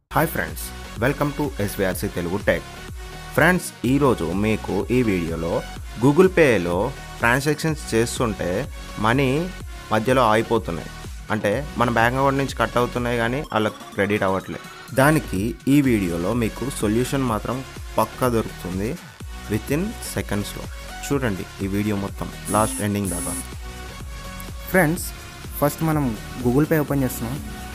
hi friends welcome to SVRC Telugu tech friends ఈరోజు మీకు ఈ వీడియోలో గూగుల్ పేలో ట్రాన్సాక్షన్స్ చేస్తుంటే మనీ మధ్యలో ఆగిపోతున్నాయి అంటే మన బ్యాంక్ అకౌంట్ నుంచి కట్ అవుతున్నాయి కానీ వాళ్ళకి క్రెడిట్ అవ్వట్లేదు దానికి ఈ వీడియోలో మీకు సొల్యూషన్ మాత్రం పక్కా దొరుకుతుంది విత్ ఇన్ సెకండ్స్లో చూడండి ఈ వీడియో మొత్తం లాస్ట్ ఎండింగ్ దాకా ఫ్రెండ్స్ ఫస్ట్ మనం గూగుల్ పే ఓపెన్ చేస్తున్నాం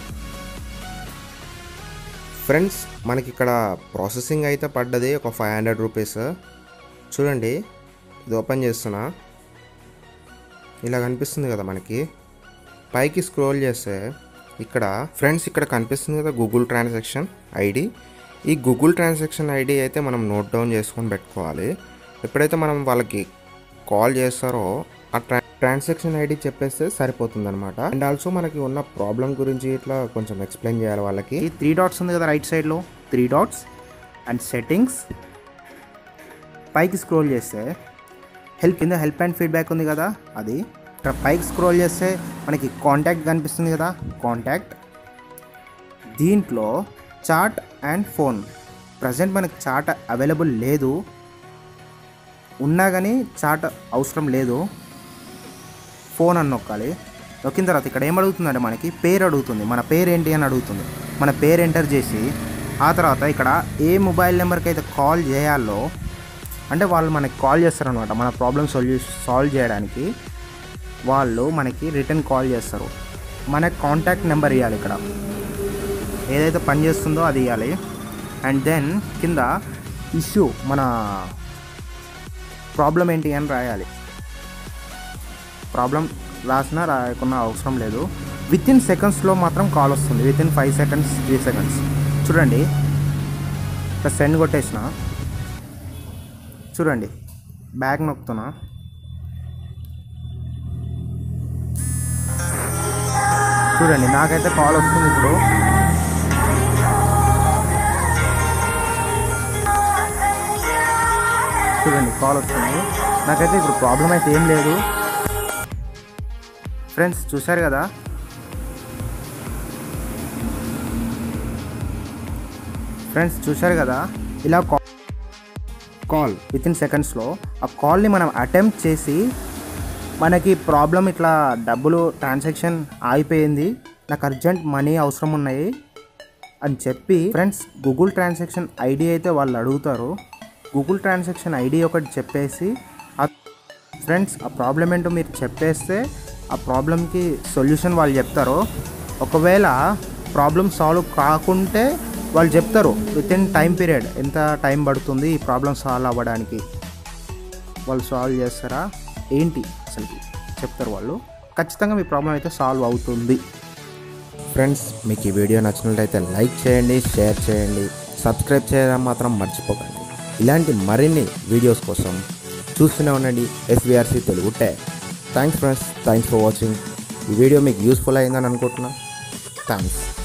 ఫ్రెండ్స్ మనకి ఇక్కడ ప్రాసెసింగ్ అయితే పడ్డది ఒక ఫైవ్ హండ్రెడ్ రూపీస్ చూడండి ఇది ఓపెన్ చేస్తున్నా ఇలా కనిపిస్తుంది కదా మనకి పైకి స్క్రోల్ చేస్తే ఇక్కడ ఫ్రెండ్స్ ఇక్కడ కనిపిస్తుంది కదా గూగుల్ ట్రాన్సాక్షన్ ఐడి ఈ గూగుల్ ట్రాన్సాక్షన్ ఐడి అయితే మనం నోట్ డౌన్ చేసుకొని పెట్టుకోవాలి ఎప్పుడైతే మనం వాళ్ళకి కాల్ చేస్తారో ఆ ట్రా ట్రాన్సాక్షన్ ఐడి చెప్పేస్తే సరిపోతుంది అనమాట అండ్ ఆల్సో మనకి ఉన్న ప్రాబ్లం గురించి ఇట్లా కొంచెం ఎక్స్ప్లెయిన్ చేయాలి వాళ్ళకి ఈ త్రీ డాట్స్ ఉంది కదా రైట్ సైడ్లో త్రీ డాట్స్ అండ్ సెట్టింగ్స్ పైకి స్క్రోల్ చేస్తే హెల్ప్ కింద హెల్ప్ అండ్ ఫీడ్బ్యాక్ ఉంది కదా అది ఇక్కడ పైకి స్క్రోల్ చేస్తే మనకి కాంటాక్ట్ కనిపిస్తుంది కదా కాంటాక్ట్ దీంట్లో చాట్ అండ్ ఫోన్ ప్రజెంట్ మనకి చాట్ అవైలబుల్ లేదు ఉన్నా కానీ చాట్ అవసరం లేదు ఫోన్ అని నొక్కాలి నొక్కిన తర్వాత ఇక్కడ ఏం అడుగుతుందంటే మనకి పేరు అడుగుతుంది మన పేరు ఏంటి అని అడుగుతుంది మన పేరు ఎంటర్ చేసి ఆ తర్వాత ఇక్కడ ఏ మొబైల్ నెంబర్కి అయితే కాల్ చేయాలో అంటే వాళ్ళు మనకి కాల్ చేస్తారనమాట మన ప్రాబ్లమ్ సొల్యూ సాల్వ్ చేయడానికి వాళ్ళు మనకి రిటర్న్ కాల్ చేస్తారు మన కాంటాక్ట్ నెంబర్ ఇవ్వాలి ఇక్కడ ఏదైతే పని చేస్తుందో అది ఇవ్వాలి అండ్ దెన్ కింద ఇష్యూ మన ప్రాబ్లం ఏంటి అని రాయాలి ప్రాబ్లం రాసినా రాయకున్నా అవసరం లేదు విత్ ఇన్ సెకండ్స్లో మాత్రం కాల్ వస్తుంది within five seconds three seconds చూడండి ఇక్కడ సెండ్ కొట్టేసిన చూడండి బ్యాగ్ నొక్కుతున్నా చూడండి నాకైతే కాల్ వస్తుంది ఇప్పుడు చూడండి కాల్ వస్తుంది నాకైతే ఇప్పుడు ప్రాబ్లం అయితే ఏం లేదు ఫ్రెండ్స్ చూశారు కదా ఫ్రెండ్స్ చూశారు కదా ఇలా కాల్ విత్ ఇన్ సెకండ్స్లో ఆ కాల్ని మనం అటెంప్ట్ చేసి మనకి ప్రాబ్లం ఇట్లా డబ్బులు ట్రాన్సాక్షన్ ఆగిపోయింది నాకు అర్జెంట్ మనీ అవసరం ఉన్నాయి అని చెప్పి ఫ్రెండ్స్ గూగుల్ ట్రాన్సాక్షన్ ఐడి అయితే వాళ్ళు అడుగుతారు గూగుల్ ట్రాన్సాక్షన్ ఐడి ఒకటి చెప్పేసి ఆ ఫ్రెండ్స్ ఆ ప్రాబ్లం ఏంటో మీరు చెప్పేస్తే ఆ ప్రాబ్లంకి సొల్యూషన్ వాళ్ళు చెప్తారు ఒకవేళ ప్రాబ్లం సాల్వ్ కాకుంటే వాళ్ళు చెప్తారు విత్ ఇన్ టైం పీరియడ్ ఎంత టైం పడుతుంది ఈ ప్రాబ్లం సాల్వ్ అవ్వడానికి వాళ్ళు సాల్వ్ చేస్తారా ఏంటి అసలు చెప్తారు వాళ్ళు ఖచ్చితంగా మీ ప్రాబ్లం అయితే సాల్వ్ అవుతుంది ఫ్రెండ్స్ మీకు ఈ వీడియో నచ్చినట్లయితే లైక్ చేయండి షేర్ చేయండి సబ్స్క్రైబ్ చేయడం మాత్రం మర్చిపోకండి ఇలాంటి మరిన్ని వీడియోస్ కోసం చూస్తూనే ఉండండి SVRC Telugu tech thanks friends thanks for watching ఈ వీడియో మీకు యూస్ఫుల్ అయిందని అనుకుంటున్నా థ్యాంక్స్